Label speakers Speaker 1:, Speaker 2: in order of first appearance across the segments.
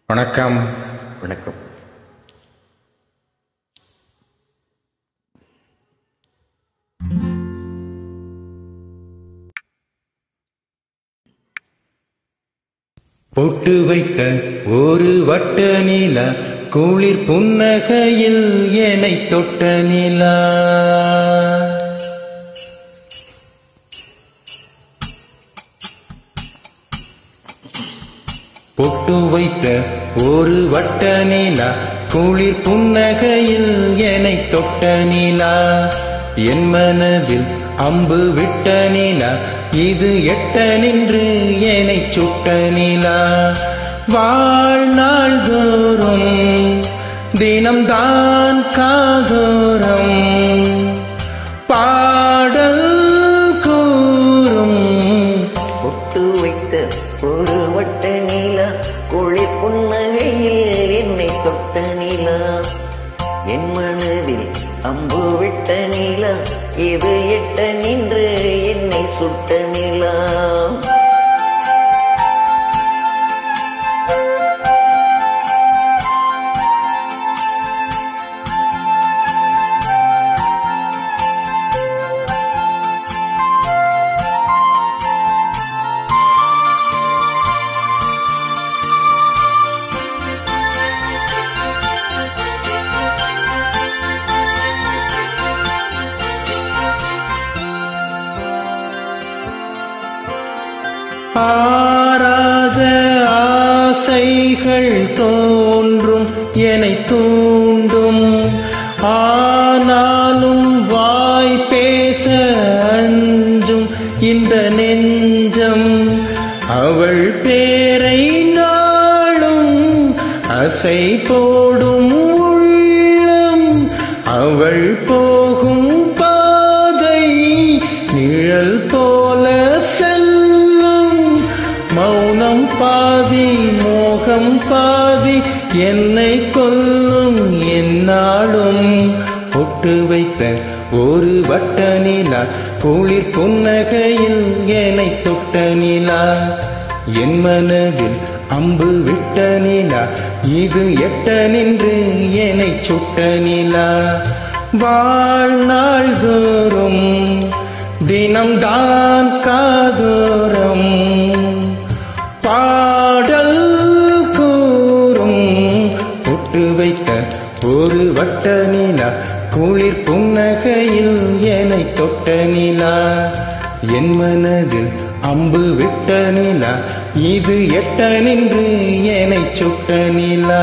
Speaker 1: வணக்கம்
Speaker 2: வணக்கம்
Speaker 1: பொட்டு வைத்த ஒரு வட்ட நிலா குளிர் புன்னகையில் என்னை தொட்ட நிலா பொட்டு வைத்த ஒரு வட்ட நிலா குளிர் புன்னகையில் என்னை தொட்ட நிலா என் மனதில் அம்பு விட்ட நிலா இது எட்ட நின்று என்னை சுட்ட நிலா வாழ்நாள் தோறும் தினம்தான் காதோரம் பாடல் கூறும்
Speaker 2: பொட்டு வைத்த ஒரு வட்ட நிலா குளிர் புன்னகையில் என்னை தொட்ட நிலா என் மனதில் அம்பு விட்ட நிலா இது எட்ட நின்று என்னை சுட்ட நிலா
Speaker 1: ஆராத ஆசைகள் தோன்றும் என்னை தூண்டும் ஆனாலும் வாய் பேச அஞ்சும் இந்த நெஞ்சம் அவள் பேரை நாளும் அசை போடும் உள்ளம் அவள் போகும் பாதை நிழல் போல செல்லும் மௌனம் பாதி மோகம் பாதி என்னை கொல்லும் என்னாலும் பொட்டு வைத்த ஒரு வட்ட நிலா குளிர் புன்னகையில் என்னை தொட்ட நிலா என் மனதில் அம்பு விட்ட நிலா இது எட்ட நின்று என்னை சுட்ட நிலா வாழ்நாள் தோறும் தினம்தான் காதோரம் பாடல் கூறும் பொட்டு வைத்த ஒரு வட்ட நிலா குளிர் புன்னகையில் என்னை தொட்ட நிலா என் மனதில் அம்பு விட்ட நிலா இது எட்ட நின்று என்னை சுட்ட நிலா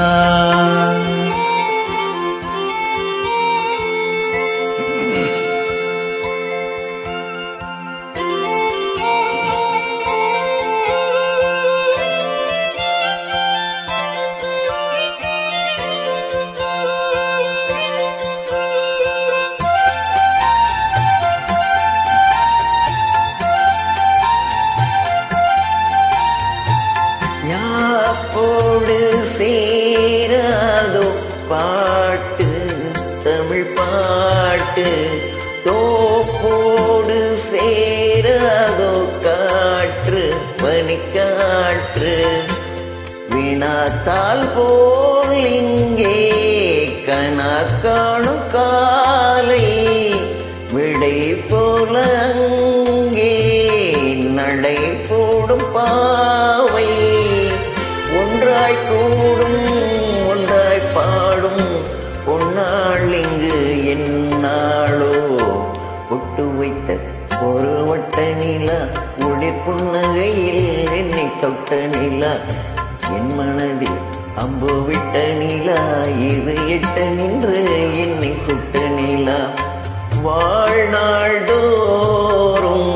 Speaker 2: யாப்போடு சேராதோ பாட்டு தமிழ் பாட்டு தோப்போடு சேராதோ காற்று பனிக்காற்று வினாத்தால் போல் இங்கே கனா காணும் காலை விடை போல அங்கே நடை போடும் பாவை ஒன்றாய் கூடும் ஒன்றாய் பாடும் பொன்னாள் இங்கு என்னாளோ பொட்டு வைத்த ஒரு வட்ட நிலா ஒளிர் புன்னகையில் என்னை தொட்ட நிலா என் மனதில் அம்பு விட்ட நிலா இது எட்ட நின்று என்னை சுட்ட நிலா வாழ்நாள் தோறும்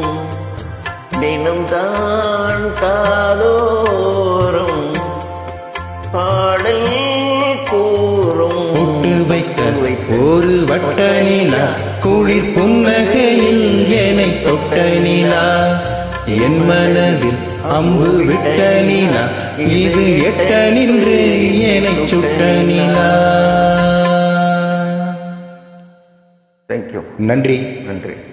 Speaker 2: தினம்தான் காதோறும் பாடல் கூறும்
Speaker 1: பொட்டு வைத்த ஒரு வட்ட நிலா குளிர் புன்னகையில் என்னை தொட்ட நிலா என் மனதில் அம்பு விட்ட நிலா இது எட்ட நின்று என்னை சுட்ட நிலா
Speaker 2: தேங்க்யூ
Speaker 1: நன்றி
Speaker 2: நன்றி